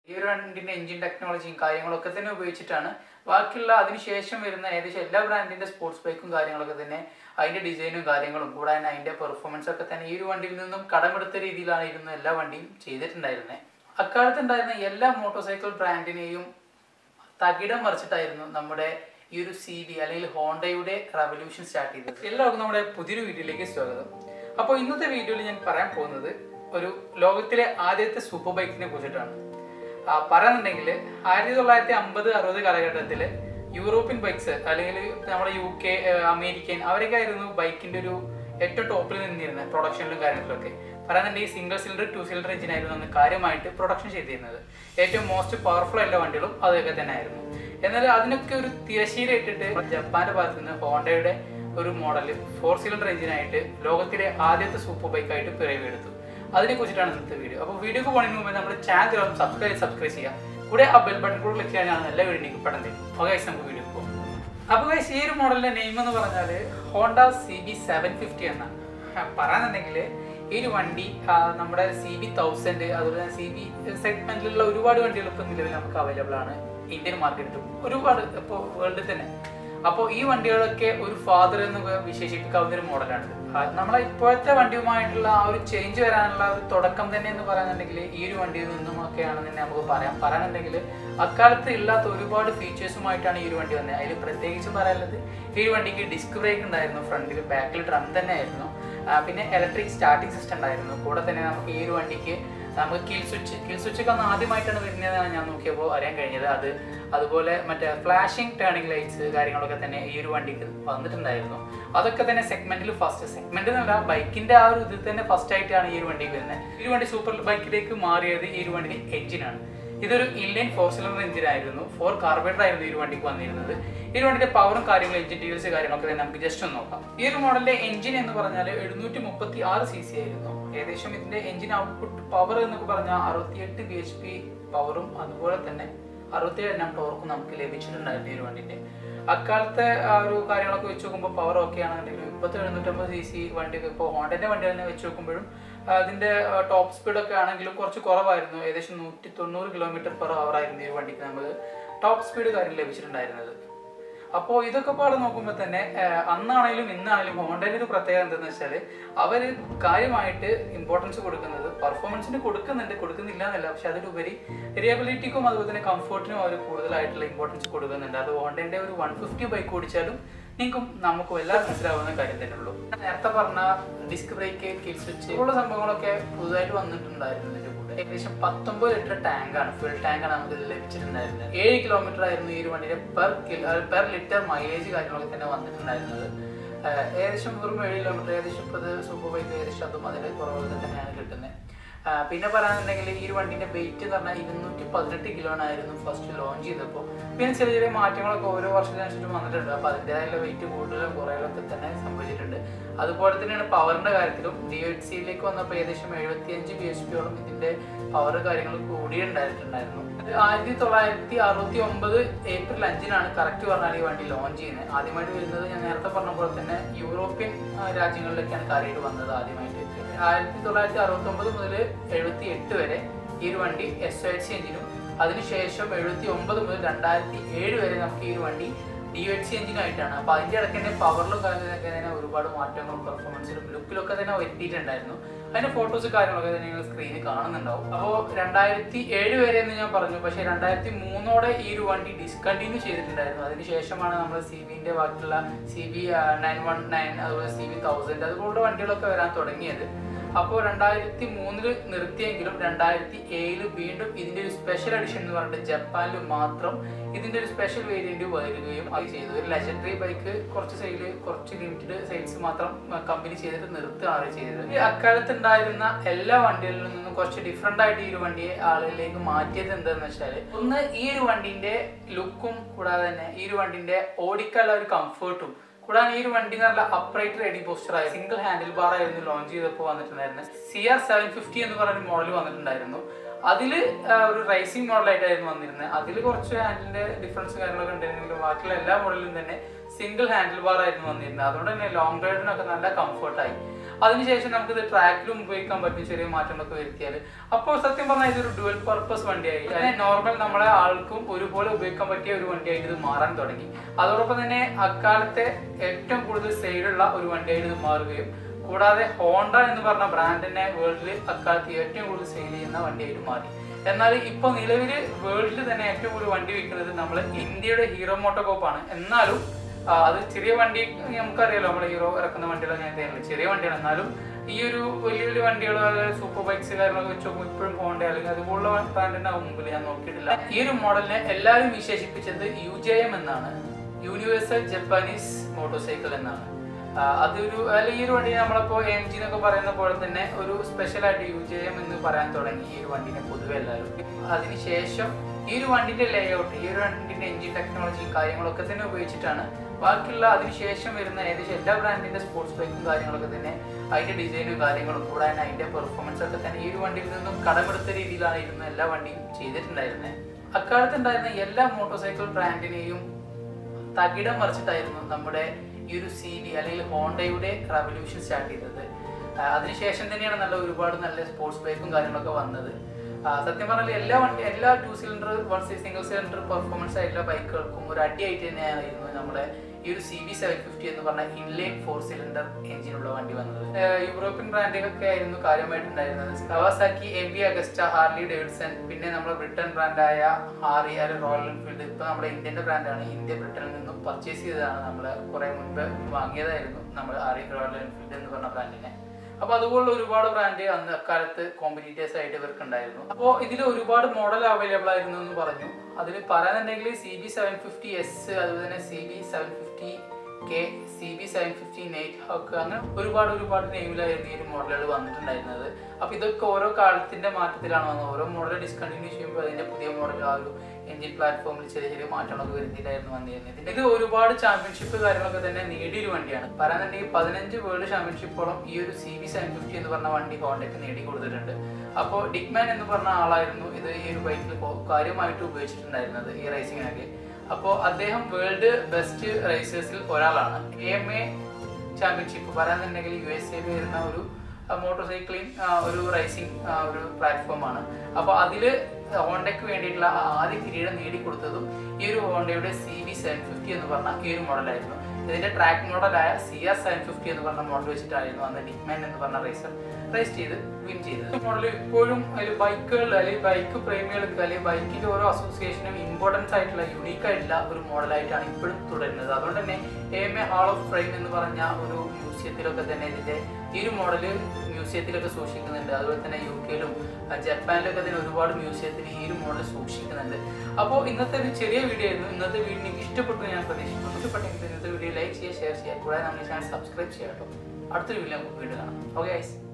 ഈ ഒരു വണ്ടിന്റെ എഞ്ചിൻ ടെക്നോളജിയും കാര്യങ്ങളൊക്കെ തന്നെ ഉപയോഗിച്ചിട്ടാണ് ബാക്കിയുള്ള അതിനുശേഷം വരുന്ന ഏകദേശം എല്ലാ ബ്രാൻഡിന്റെ സ്പോർട്സ് ബൈക്കും കാര്യങ്ങളൊക്കെ തന്നെ അതിന്റെ ഡിസൈനും കാര്യങ്ങളും കൂടാതെ അതിന്റെ പെർഫോമൻസ് ഒക്കെ തന്നെ ഈ ഒരു വണ്ടിയിൽ നിന്നും കടമെടുത്ത രീതിയിലായിരുന്നു എല്ലാ വണ്ടിയും ചെയ്തിട്ടുണ്ടായിരുന്നത് അക്കാലത്ത് ഉണ്ടായിരുന്ന എല്ലാ മോട്ടോർ സൈക്കിൾ ബ്രാൻഡിനെയും തകിടം മറിച്ചിട്ടായിരുന്നു നമ്മുടെ ഈ ഒരു സി ബി അല്ലെങ്കിൽ ഹോണ്ടയുടെ റവല്യൂഷൻ സ്റ്റാർട്ട് ചെയ്തത് എല്ലാവർക്കും നമ്മുടെ പുതിയൊരു വീഡിയോയിലേക്ക് സ്വാഗതം അപ്പോൾ ഇന്നത്തെ വീഡിയോയിൽ ഞാൻ പറയാൻ പോകുന്നത് ഒരു ലോകത്തിലെ ആദ്യത്തെ സൂപ്പർ ബൈക്കിനെ കുറിച്ചിട്ടാണ് ആ, പറയാന്നുണ്ടെങ്കിൽ ആയിരത്തി തൊള്ളായിരത്തി അമ്പത് അറുപത് കാലഘട്ടത്തിൽ യൂറോപ്യൻ ബൈക്സ് അല്ലെങ്കിൽ നമ്മുടെ യു കെ അമേരിക്കൻ അവരൊക്കെ ആയിരുന്നു ബൈക്കിന്റെ ഒരു ഏറ്റവും ടോപ്പിൽ നിന്നിരുന്നത് പ്രൊഡക്ഷനിലും കാര്യങ്ങളിലൊക്കെ പറയാന്നുണ്ടെങ്കിൽ single cylinder two cylinder engine ആയിരുന്നു അന്ന് കാര്യമായിട്ട് പ്രൊഡക്ഷൻ ചെയ്തിരുന്നത് ഏറ്റവും മോസ്റ്റ് പവർഫുൾ എല്ലാ വണ്ടികളും അതൊക്കെ തന്നെ ആയിരുന്നു എന്നാൽ അതിനൊക്കെ ഒരു തിരശ്ശീല ഇട്ടിട്ട് ജപ്പാന്റെ ഭാഗത്ത് നിന്ന് ഹോണ്ടയുടെ ഒരു മോഡൽ ഫോർ സിലിണ്ടർ എഞ്ചിനായിട്ട് ലോകത്തിലെ ആദ്യത്തെ സൂപ്പർ ബൈക്കായിട്ട് പിറവിയെടുത്തു അതിനെ കുറിച്ചിട്ടാണ് ഇന്നത്തെ വീഡിയോ അപ്പോൾ വീഡിയോക്ക് പോകുന്നതിന് മുമ്പ് നമ്മുടെ ചാനൽ സബ്സ്ക്രൈബ് സബ്സ്ക്രൈബ് ചെയ്യാം കൂടെ ആ ബെൽ ബട്ടൺ കൂടെ ക്ലിക്ക് ചെയ്യാനാണ് എല്ലാ വീഡിയോക്ക് പെട്ടെന്ന് തരും അപ്പോൾ ഗൈസ് നമുക്ക് വീഡിയോ പോകാം അപ്പോൾ ഗൈസ് ഈ ഒരു മോഡലിന്റെ നെയിം എന്ന് പറഞ്ഞാൽ Honda C B seven fifty എന്നാണ് പറയാന്നുണ്ടെങ്കിൽ ഈ ഒരു വണ്ടി ആ, നമ്മുടെ സി ബി തൗസൻഡ് അതുപോലെ തന്നെ സി ബി സെഗ്മെന്റിലുള്ള ഒരുപാട് വണ്ടികൾ ഇപ്പം നിലവിൽ നമുക്ക് അവൈലബിൾ ആണ് ഇന്ത്യൻ മാർക്കറ്റിലും ഒരുപാട് ഇപ്പോൾ വേൾഡിൽ തന്നെ അപ്പോൾ ഈ വണ്ടികളൊക്കെ ഒരു ഫാദർ എന്ന് വിശേഷിപ്പിക്കാവുന്ന ഒരു മോഡലാണിത് ആ, നമ്മളെ ഇപ്പോഴത്തെ വണ്ടിയുമായിട്ടുള്ള ആ ഒരു ചേഞ്ച് വരാനുള്ള ഒരു തുടക്കം തന്നെ എന്ന് പറയാനുണ്ടെങ്കിൽ ഈ ഒരു വണ്ടിയിൽ നിന്നും ഒക്കെയാണെന്ന് തന്നെ നമുക്ക് പറയാം പറയാനുണ്ടെങ്കിൽ അക്കാലത്ത് ഇല്ലാത്ത ഒരുപാട് ഫീച്ചേഴ്സുമായിട്ടാണ് ഈ ഒരു വണ്ടി വന്നത് അതിൽ പ്രത്യേകിച്ച് പറയാനുള്ളത് ഈ ഒരു വണ്ടിക്ക് ഡിസ്ക് ബ്രേക്ക് ഉണ്ടായിരുന്നു ഫ്രണ്ടിൽ ബാക്കിൽ ഡ്രം തന്നെ ആയിരുന്നു ആ, പിന്നെ ഇലക്ട്രിക് സ്റ്റാർട്ടിംഗ് സിസ്റ്റം ഉണ്ടായിരുന്നു കൂടെ തന്നെ നമുക്ക് ഈ ഒരു വണ്ടിക്ക് നമുക്ക് കിൽ സ്വിച്ച് കിൽ സ്വിച്ച് ഒക്കെ അന്ന് ആദ്യമായിട്ടാണ് വരുന്നതെന്നാണ് ഞാൻ നോക്കിയപ്പോൾ അറിയാൻ കഴിഞ്ഞത് അത് അതുപോലെ മറ്റേ ഫ്ലാഷിംഗ് ടേണിംഗ് ലൈറ്റ്സ് കാര്യങ്ങളൊക്കെ തന്നെ ഈ ഒരു വണ്ടിക്ക് വന്നിട്ടുണ്ടായിരുന്നു അതൊക്കെ തന്നെ സെഗ്മെന്റിൽ ഫസ്റ്റ് സെഗ്മെന്റ് എന്നല്ല ബൈക്കിന്റെ ആ ഒരു ഇതിൽ തന്നെ ഫസ്റ്റ് ആയിട്ടാണ് ഈ ഒരു വണ്ടിക്ക് വരുന്നത് ഈ ഒരു വണ്ടി സൂപ്പർ ബൈക്കിലേക്ക് മാറിയത് ഈ ഒരു വണ്ടിന്റെ എഞ്ചിനാണ് ഇതൊരു ഇൻലൈൻ ഫോർ സിലിണ്ടർ എഞ്ചിൻ ആയിരുന്നു ഫോർ കാർബേറ്റർ ആയിരുന്നു ഈ ഒരു വണ്ടിക്ക് വന്നിരുന്നത് ഈ ഒരു വണ്ടിന്റെ പവറും കാര്യങ്ങളും എഞ്ചിൻ ഡീറ്റെയിൽസ് കാര്യങ്ങളൊക്കെ തന്നെ നമുക്ക് ജസ്റ്റ് ഒന്ന് നോക്കാം ഈ ഒരു മോഡലിന്റെ എഞ്ചിൻ എന്ന് പറഞ്ഞാൽ എഴുന്നൂറ്റി മുപ്പത്തി ആറ് സി സി ആയിരുന്നു ഏകദേശം ഇതിന്റെ എഞ്ചിൻ ഔട്ട്പുട്ട് പവർ എന്നൊക്കെ പറഞ്ഞാൽ അറുപത്തിയെട്ട് ബി എച്ച് പി പവറും അതുപോലെ തന്നെ അറുപത്തിയേഴ് എണ്ണം ടോർക്കും നമുക്ക് ലഭിച്ചിട്ടുണ്ടായിരുന്നു ഈ ഒരു വണ്ടിന്റെ അക്കാലത്തെ ആ ഒരു കാര്യങ്ങളൊക്കെ വെച്ച് നോക്കുമ്പോൾ പവർ ഓക്കെ ആണെന്നുണ്ടെങ്കിലും ഇപ്പോഴത്തെ എഴുന്നൂറ്റമ്പത് സി സി വണ്ടിയൊക്കെ ഇപ്പോൾ ഹോണ്ടന്റെ വണ്ടി തന്നെ വെച്ച് നോക്കുമ്പോഴും അതിന്റെ ടോപ്പ് സ്പീഡ് ഒക്കെ ആണെങ്കിലും കുറച്ച് കുറവായിരുന്നു ഏകദേശം നൂറ്റി തൊണ്ണൂറ് കിലോമീറ്റർ പെർ അവർ ആയിരുന്നു ഈ വണ്ടിക്ക് നമുക്ക് ടോപ്പ് സ്പീഡ് കാര്യം ലഭിച്ചിട്ടുണ്ടായിരുന്നത് അപ്പോൾ ഇതൊക്കെ പാടെ നോക്കുമ്പോൾ തന്നെ ആഹ് അന്നാണെങ്കിലും ഇന്നാണെങ്കിലും ഹോണ്ടയുടെ ഒരു പ്രത്യേകത എന്താണെന്ന് വെച്ചാൽ അവർ കാര്യമായിട്ട് ഇമ്പോർട്ടൻസ് കൊടുക്കുന്നത് പെർഫോമൻസിന് കൊടുക്കുന്നുണ്ട് കൊടുക്കുന്നില്ല എന്നല്ല പക്ഷെ അതിലുപരി റിയബിലിറ്റിക്കും അതുപോലെ തന്നെ കംഫർട്ടിനും അവർ കൂടുതലായിട്ടുള്ള ഇമ്പോർട്ടൻസ് കൊടുക്കുന്നുണ്ട് അത് ഹോണ്ടയുടെ ഒരു വൺ ഫിഫ്റ്റി ബൈക്ക് ഓടിച്ചാലും നിങ്ങൾക്കും നമുക്കും എല്ലാം മനസ്സിലാവുന്ന കാര്യം തന്നെ ഉള്ളൂ നേരത്തെ പറഞ്ഞ ഡിസ്ക് ബ്രേക്ക് കിൽ സ്വിച്ച് ഉള്ള സംഭവങ്ങളൊക്കെ പുതുതായിട്ട് വന്നിട്ടുണ്ടായിരുന്നു ഇതിന്റെ കൂടെ ഏകദേശം പത്തൊമ്പത് ലിറ്റർ ടാങ്കാണ് ഫുൾ ടാങ്കാണ് നമുക്ക് ഇതിൽ ലഭിച്ചിട്ടുണ്ടായിരുന്നത് ഏഴ് കിലോമീറ്റർ ആയിരുന്നു ഈ ഒരു വണ്ടിയുടെ per kilo per litre mileage കാര്യങ്ങളൊക്കെ തന്നെ വന്നിട്ടുണ്ടായിരുന്നത് ആഹ് ഏകദേശം വെറും ഏഴ് കിലോമീറ്റർ ഏകദേശം ഇപ്പോൾ ഇത് സൂപ്പർ ബൈക്ക് ഏകദേശം അതും അതിന്റെ കുറവ് തന്നെയാണ് കിട്ടുന്നത് ആഹ് പിന്നെ പറയാനുണ്ടെങ്കിൽ ഈ ഒരു വണ്ടിന്റെ വെയിറ്റ് എന്ന് പറഞ്ഞാൽ ഇരുന്നൂറ്റി പതിനെട്ട് കിലോനായിരുന്നു ഫസ്റ്റ് ലോഞ്ച് ചെയ്തപ്പോൾ പിന്നെ ചെറിയ ചെറിയ മാറ്റങ്ങളൊക്കെ ഓരോ വർഷത്തിനനുസരിച്ച് വന്നിട്ടുണ്ട് അപ്പോൾ അതിൻ്റെതായുള്ള വെയിറ്റ് കൂടുതലും കുറയലൊക്കെ തന്നെ സംഭവിച്ചിട്ടുണ്ട് അതുപോലെ തന്നെയാണ് പവറിന്റെ കാര്യത്തിലും ഡി എച്ച് സിയിലേക്ക് വന്നപ്പോൾ ഏകദേശം എഴുപത്തിയഞ്ച് ബി എച്ച് പിയോളം ഇതിന്റെ പവർ കാര്യങ്ങൾ കൂടിയുണ്ടായിട്ടുണ്ടായിരുന്നു ഇത് ആയിരത്തി തൊള്ളായിരത്തി അറുപത്തി ഒമ്പത് ഏപ്രിൽ അഞ്ചിനാണ് കറക്റ്റ് പറഞ്ഞാൽ ഈ വണ്ടി ലോഞ്ച് ചെയ്യുന്നത് ആദ്യമായിട്ട് വരുന്നത് ഞാൻ നേരത്തെ പറഞ്ഞ പോലെ തന്നെ യൂറോപ്യൻ ആ, രാജ്യങ്ങളിലേക്കാണ് കാര്യമായിട്ട് വന്നത് ആദ്യമായിട്ട് ആയിരത്തി തൊള്ളായിരത്തി അറുപത്തി ഒമ്പത് മുതൽ എഴുപത്തി എട്ട് വരെ ഈ ഒരു വണ്ടി എസ് ഒ എച്ച് എഞ്ചിനും അതിനുശേഷം എഴുപത്തി ഒമ്പത് മുതൽ രണ്ടായിരത്തി ഏഴ് വരെ നമുക്ക് ഈ ഒരു വണ്ടി ഡി എച്ച് എഞ്ചിനായിട്ടാണ് അപ്പോൾ അതിൻ്റെ ഇടയ്ക്ക് തന്നെ പവറിലും കാര്യങ്ങളൊക്കെ തന്നെ ഒരുപാട് മാറ്റങ്ങളും പെർഫോമൻസിലും ലുക്കിലൊക്കെ തന്നെ വരുത്തിയിട്ടുണ്ടായിരുന്നു അതിന്റെ ഫോട്ടോസ് കാര്യങ്ങളൊക്കെ തന്നെ നിങ്ങൾ സ്ക്രീനിൽ കാണുന്നുണ്ടാവും അപ്പോൾ രണ്ടായിരത്തി ഏഴ് വരെ എന്ന് ഞാൻ പറഞ്ഞു പക്ഷേ രണ്ടായിരത്തി മൂന്നോടെ ഈ ഒരു വണ്ടി ഡിസ്കണ്ടിന്യൂ ചെയ്തിട്ടുണ്ടായിരുന്നു അതിനുശേഷമാണ് നമ്മൾ സി ബിന്റെ ബാക്കിയുള്ള C B nine one nine അതുപോലെ സി ബി തൗസൻഡ് അതുപോലുള്ള വണ്ടികളൊക്കെ വരാൻ തുടങ്ങിയത് അപ്പോൾ രണ്ടായിരത്തി മൂന്നില് നിർത്തിയെങ്കിലും രണ്ടായിരത്തി ഏഴില് വീണ്ടും ഇതിന്റെ ഒരു സ്പെഷ്യൽ എഡിഷൻ എന്ന് പറഞ്ഞിട്ട് ജപ്പാനിൽ മാത്രം ഇതിന്റെ ഒരു സ്പെഷ്യൽ വേരിയന്റ് വരികയും അത് ചെയ്തു ഒരു ലെജൻഡറി ബൈക്ക് കുറച്ച് സെയില് കുറച്ച് ലിമിറ്റഡ് സെയിൽസ് മാത്രം കമ്പനി ചെയ്തിട്ട് നിർത്തുകയാണ് ചെയ്തത് ഈ അക്കാലത്ത് ഉണ്ടായിരുന്ന എല്ലാ വണ്ടികളിൽ നിന്നും കുറച്ച് ഡിഫറെന്റ് ആയിട്ട് ഈ ഒരു വണ്ടിയെ ആളുകളിലേക്ക് മാറ്റിയത് എന്താണെന്ന് വെച്ചാൽ ഒന്ന് ഈ ഒരു വണ്ടിന്റെ ലുക്കും കൂടാതെ തന്നെ ഈ ഒരു വണ്ടിന്റെ ഓടിക്കാനുള്ള ഒരു കംഫർട്ടും കൂടാതെ ഈ ഒരു വണ്ടി നല്ല അപ്രൈറ്റ് റെഡി പോസ്റ്റർ ആയ സിംഗിൾ ഹാൻഡിൽ ബാർ ആയിരുന്നു ലോഞ്ച് ചെയ്തപ്പോൾ വന്നിട്ടുണ്ടായിരുന്നത് സി ആർ സെവൻ ഫിഫ്റ്റി എന്ന് പറയുന്ന മോഡൽ വന്നിട്ടുണ്ടായിരുന്നു അതിൽ ഒരു റൈസിംഗ് മോഡലായിട്ടായിരുന്നു വന്നിരുന്നത് അതിൽ കുറച്ച് ഹാൻഡിലിന്റെ ഡിഫറൻസ് കാര്യങ്ങളൊക്കെ ഉണ്ടായിരുന്നെങ്കിലും ബാക്കിയുള്ള എല്ലാ മോഡലിലും തന്നെ സിംഗിൾ ഹാൻഡിൽ ബാർ ആയിരുന്നു വന്നിരുന്നത് അതുകൊണ്ട് തന്നെ ലോങ് റൈഡിനൊക്കെ നല്ല കംഫർട്ടായി അതിനുശേഷം നമുക്ക് ഇത് ട്രാക്കിലും ഉപയോഗിക്കാൻ പറ്റും ചെറിയ മാറ്റങ്ങളൊക്കെ വരുത്തിയാൽ അപ്പോൾ സത്യം പറഞ്ഞാൽ ഇതൊരു ഡുവൽ പർപ്പസ് വണ്ടിയായി അതായത് നോർമൽ നമ്മളെ ആൾക്കും ഒരുപോലെ ഉപയോഗിക്കാൻ പറ്റിയ ഒരു വണ്ടിയായിട്ട് ഇത് മാറാൻ തുടങ്ങി അതോടൊപ്പം തന്നെ അക്കാലത്തെ ഏറ്റവും കൂടുതൽ സെയിലുള്ള ഒരു വണ്ടിയായിട്ട് ഇത് മാറുകയും കൂടാതെ ഹോണ്ട എന്ന് പറഞ്ഞ ബ്രാൻഡിനെ വേൾഡിൽ അക്കാലത്ത് ഏറ്റവും കൂടുതൽ സെയിൽ ചെയ്യുന്ന വണ്ടിയായിട്ട് മാറി എന്നാൽ ഇപ്പൊ നിലവിൽ വേൾഡിൽ തന്നെ ഏറ്റവും കൂടുതൽ വണ്ടി വിൽക്കുന്നത് നമ്മൾ ഇന്ത്യയുടെ ഹീറോ മോട്ടോകോപ്പാണ് എന്നാലും ആ, അത് ചെറിയ വണ്ടി നമുക്കറിയാലോ നമ്മൾ ഹീറോ ഇറക്കുന്ന വണ്ടികൾ ഞാൻ തരുന്നത് ചെറിയ വണ്ടികൾ എന്നാലും ഈ ഒരു വലിയ വലിയ വണ്ടികൾ സൂപ്പർ ബൈക്സ് കാര്യങ്ങളൊക്കെ വെച്ച് നോക്കുമ്പോൾ ഇപ്പോഴും ഹോണ്ട അല്ലെങ്കിൽ അതുപോലുള്ള ബ്രാൻഡിന്റെ മുമ്പിൽ ഞാൻ നോക്കിയിട്ടില്ല ഈ ഒരു മോഡലിനെ എല്ലാവരും വിശേഷിപ്പിച്ചത് യു ജെ എം എന്നാണ് യൂണിവേഴ്സൽ ജപ്പാനീസ് മോട്ടോർ എന്നാണ് ആ, അതൊരു അല്ല ഈ ഒരു വണ്ടി നമ്മളിപ്പോ എം ജി എന്നൊക്കെ പറയുന്ന പോലെ തന്നെ ഒരു സ്പെഷ്യൽ ആയിട്ട് യു ജെ എം എന്ന് പറയാൻ തുടങ്ങി ഈ ഒരു വണ്ടിനെ പൊതുവെ എല്ലാവരും അതിനുശേഷം ഈ ഒരു വണ്ടിന്റെ ലേഔട്ട് ഈ ഒരു വണ്ടിന്റെ എഞ്ചിൻ ടെക്നോളജിയും കാര്യങ്ങളൊക്കെ തന്നെ ഉപയോഗിച്ചിട്ടാണ് ബാക്കിയുള്ള അതിനുശേഷം വരുന്ന ഏകദേശം എല്ലാ ബ്രാൻഡിന്റെ സ്പോർട്സ് ബൈക്കും കാര്യങ്ങളൊക്കെ തന്നെ അതിന്റെ ഡിസൈനും കാര്യങ്ങളും കൂടാതെ അതിന്റെ പെർഫോമൻസ് ഒക്കെ തന്നെ ഈ ഒരു വണ്ടിയിൽ നിന്നും കടമെടുത്ത രീതിയിലാണ് ഇരുന്ന എല്ലാ വണ്ടിയും ചെയ്തിട്ടുണ്ടായിരുന്നത് അക്കാലത്ത് ഉണ്ടായിരുന്ന എല്ലാ മോട്ടോർ സൈക്കിൾ ബ്രാൻഡിനെയും തകിടം മറിച്ചിട്ടായിരുന്നു നമ്മുടെ ഈ ഒരു സി ഡി അല്ലെങ്കിൽ ഹോണ്ടയുടെ റവല്യൂഷൻ സ്റ്റാർട്ട് ചെയ്തത് ആ, അതിനുശേഷം തന്നെയാണ് നല്ല ഒരുപാട് നല്ല സ്പോർട്സ് ബൈക്കും കാര്യങ്ങളൊക്കെ വന്നത് ആ, സത്യം പറഞ്ഞാൽ എല്ലാ വണ്ടി എല്ലാ two cylinder one single cylinder performance ആയിട്ടുള്ള ബൈക്കുകൾക്കും ഒരു അടിയായിട്ട് തന്നെയായിരുന്നു നമ്മുടെ ഈ ഒരു സി ബി സെവൻ ഫിഫ്റ്റി എന്ന് പറഞ്ഞ ഇൻലൈൻ ഫോർ സിലിണ്ടർ എഞ്ചിനുള്ള വണ്ടി വന്നത് ആ, യൂറോപ്യൻ ബ്രാൻഡുകളൊക്കെ ആയിരുന്നു കാര്യമായിട്ടുണ്ടായിരുന്നത് Kawasaki M V Agusta Harley Davidson പിന്നെ നമ്മുടെ ബ്രിട്ടൻ ബ്രാൻഡായ ഹാറി അല്ലെങ്കിൽ റോയൽ എൻഫീൽഡ് ഇപ്പൊ നമ്മുടെ ഇന്ത്യന്റെ ബ്രാൻഡാണ് ഇന്ത്യ ബ്രിട്ടനിൽ നിന്നും പർച്ചേസ് ചെയ്തതാണ് നമ്മൾ കുറെ മുൻപ് വാങ്ങിയതായിരുന്നു നമ്മൾ ഹാറി റോയൽ എൻഫീൽഡ് എന്ന് പറഞ്ഞ ബ്രാൻഡിനെ അപ്പൊ അതുപോലുള്ള ഒരുപാട് ബ്രാൻഡ് അന്ന് അക്കാലത്ത് കോമ്പറ്റീറ്റേഴ്സ് ആയിട്ട് ഇവർക്ക് ഉണ്ടായിരുന്നു അപ്പോൾ ഇതിൽ ഒരുപാട് മോഡൽ അവൈലബിൾ ആയിരുന്നു എന്ന് പറഞ്ഞു അതിൽ പറയാനുണ്ടെങ്കിൽ C B seven fifty S അതുപോലെ തന്നെ C B seven fifty K C B seven fifty Nighthawk അങ്ങനെ ഒരുപാട് ഒരുപാട് നെയിമിലായിരുന്നു ഈ ഒരു മോഡലുകൾ വന്നിട്ടുണ്ടായിരുന്നത് അപ്പൊ ഇതൊക്കെ ഓരോ കാലത്തിന്റെ മാറ്റത്തിലാണ് വന്നത് ഓരോ മോഡൽ ഡിസ്കണ്ടിന്യൂ ചെയ്യുമ്പോൾ അതിന്റെ പുതിയ മോഡൽ ആ ഒരു എഞ്ചിൻ പ്ലാറ്റ്ഫോമിൽ ചെറിയ ചെറിയ മാറ്റങ്ങളൊക്കെ വരുത്തിയിട്ടായിരുന്നു വന്നിരുന്നത് ഇത് ഒരുപാട് ചാമ്പ്യൻഷിപ്പ് കാര്യങ്ങളൊക്കെ തന്നെ നേടിയൊരു വണ്ടിയാണ് പറയാനുണ്ടെങ്കിൽ പതിനഞ്ച് വേൾഡ് ചാമ്പ്യൻഷിപ്പോളം ഈ ഒരു സി ബി സെവൻ ഫിഫ്റ്റി എന്ന് പറഞ്ഞ വണ്ടി ഹോണ്ടയ്ക്ക് നേടി കൊടുത്തിട്ടുണ്ട് അപ്പോൾ ഡിക്മാൻ എന്ന് പറഞ്ഞ ആളായിരുന്നു ഇത് ഈ ഒരു ബൈക്കിൽ കാര്യമായിട്ട് ഉപയോഗിച്ചിട്ടുണ്ടായിരുന്നത് ഈ റേസിങ്ങിനൊക്കെ അപ്പോൾ അദ്ദേഹം വേൾഡ് ബെസ്റ്റ് റേസേഴ്സിൽ ഒരാളാണ് എ എം എ ചാമ്പ്യൻഷിപ്പ് പറയാന്നുണ്ടെങ്കിൽ യു എസ് എയിൽ വരുന്ന ഒരു മോട്ടോർ സൈക്ലിംഗ് ഒരു റേസിംഗ് ഒരു പ്ലാറ്റ്ഫോമാണ് അപ്പോൾ അതിൽ ഹോണ്ടയ്ക്ക് വേണ്ടിയിട്ടുള്ള ആ ആദ്യ കിരീടം നേടിക്കൊടുത്തതും ഈ ഒരു ഹോണ്ടയുടെ സി ബി സെവൻ ഫിഫ്റ്റി എന്ന് പറഞ്ഞ ഈ ഒരു മോഡലായിരുന്നു ഇതിന്റെ ട്രാക്ക് മോഡലായ സി ആർ സെവൻ ഫിഫ്റ്റി എന്ന് പറഞ്ഞ മോഡൽ വെച്ചിട്ടായിരുന്നു അന്ന് ഡിക്മാൻ എന്ന് പറഞ്ഞ റേസർ റേസ് ചെയ്ത് വിൻ ചെയ്തത് ഈ മോഡൽ ഇപ്പോഴും അതിൽ ബൈക്കുകൾ അല്ലെങ്കിൽ ബൈക്ക് പ്രേമികൾക്ക് അല്ലെങ്കിൽ ബൈക്കിന്റെ ഓരോ അസോസിയേഷനും ഇമ്പോർട്ടൻസ് ആയിട്ടുള്ള യുണീക്ക് ആയിട്ടുള്ള ഒരു മോഡലായിട്ടാണ് ഇപ്പോഴും തുടരുന്നത് അതുകൊണ്ട് തന്നെ A M A hall of fame എന്ന് പറഞ്ഞ ഒരു മ്യൂസിയത്തിലൊക്കെ തന്നെ ഇതിന്റെ ഈ ഒരു മോഡല് മ്യൂസിയത്തിലൊക്കെ സൂക്ഷിക്കുന്നുണ്ട് അതുപോലെ തന്നെ യു കെയിലും ജപ്പാനിലൊക്കെ തന്നെ ഒരുപാട് മ്യൂസിയത്തിൽ ഈ ഒരു മോഡൽ സൂക്ഷിക്കുന്നുണ്ട് അപ്പോൾ ഇന്നത്തെ ഒരു ചെറിയ വീഡിയോ ആയിരുന്നു ഇന്നത്തെ വീഡിയോ നിങ്ങൾക്ക് ഇഷ്ടപ്പെട്ടു എന്ന് ഞാൻ പ്രതീക്ഷിക്കുന്നു ഇഷ്ടപ്പെട്ടെങ്കിൽ ഇന്നത്തെ വീഡിയോ ലൈക്ക് ചെയ്യുക ഷെയർ ചെയ്യുക കൂടാതെ നമ്മുടെ ചാനൽ സബ്സ്ക്രൈബ് ചെയ്യാം കേട്ടോ അടുത്തൊരു വീഡിയോ നമുക്ക് വീണ്ടും കാണാം ഓക്കെ ഗൈസ്